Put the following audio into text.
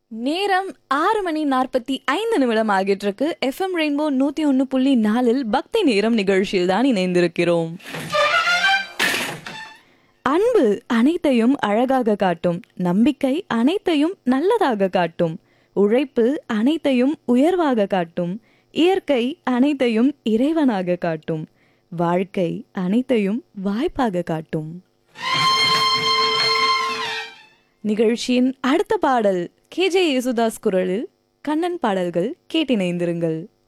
நேரம் ஆறு மணி நாற்பத்தி ஐந்து நிமிடம் ஆகிட்டு இருக்கு எஃப்எம் ரெயின்போ நூத்தி ஒன்னு புள்ளி நாலில் பக்தி நேரம் நிகழ்ச்சியில் தான் இணைந்திருக்கிறோம் அன்பு அனைத்தையும் அழகாக காட்டும் நம்பிக்கை அனைத்தையும் நல்லதாக காட்டும் உழைப்பு அனைத்தையும் உயர்வாக காட்டும் இயற்கை அனைத்தையும் இறைவனாக காட்டும் வாழ்க்கை அனைத்தையும் வாய்ப்பாக காட்டும் நிகழ்ச்சியின் அடுத்த பாடல் கேஜே யேசுதாஸ் குரலில் கண்ணன் பாடல்கள் கேட்டிணைந்திருங்கள்